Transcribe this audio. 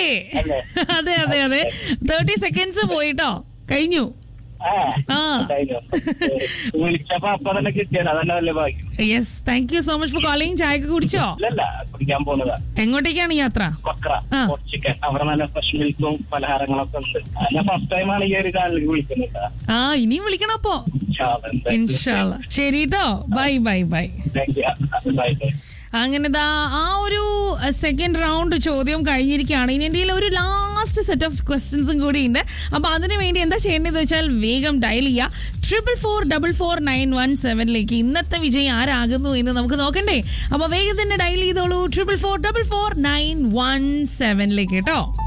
അല്ലേ? അതെ അതെ അതെ തേർട്ടി സെക്കൻഡ്സ് പോയിട്ടോ കഴിഞ്ഞു ആ ആ. കഴിഞ്ഞു. വിളിച്ചപ്പോ അപ്പൊ തന്നെ കിട്ടിയത് അതന്നെ വലിയ ഭാഗ്യം yes thank you so much for calling ചായക്ക് കുടിച്ചോ ഇല്ലല്ല കുടിക്കാൻ പോകുന്നതാ എങ്ങോട്ടേക്കാണ് യാത്ര കൊക്ര ആ. ചിക്കൻ അവിടെ നല്ല ഫ്രഷ് മിൽക്കും പലഹാരങ്ങളൊക്കെ ഉണ്ട് ഞാൻ ഫസ്റ്റ് ടൈമാണ് ഈ ഒരു ചാനലിൽ വിളിക്കുന്നത് ആ ഇനിയും വിളിക്കണം അപ്പോ ഇൻഷാല്ല ശരി കേട്ടോ bye bye bye bye bye അങ്ങനെ ദാ ആ ഒരു സെക്കൻഡ് റൗണ്ട് ചോദ്യം കഴിഞ്ഞിരിക്കുകയാണ് ഇനി എൻ്റെ കയ്യിൽ ഒരു ലാസ്റ്റ് സെറ്റ് ഓഫ് ക്വസ്റ്റ്യൻസും കൂടി ഉണ്ട് അപ്പോൾ അതിന് വേണ്ടി എന്താ ചെയ്യേണ്ടതെന്ന് വെച്ചാൽ വേഗം ഡയൽ ചെയ്യുക triple four double four nine one സെവനിലേക്ക് ഇന്നത്തെ വിജയം ആരാകുന്നു എന്ന് നമുക്ക് നോക്കണ്ടേ അപ്പോൾ വേഗം തന്നെ ഡയൽ ചെയ്തോളൂ triple four double four nine one സെവനിലേക്ക് കേട്ടോ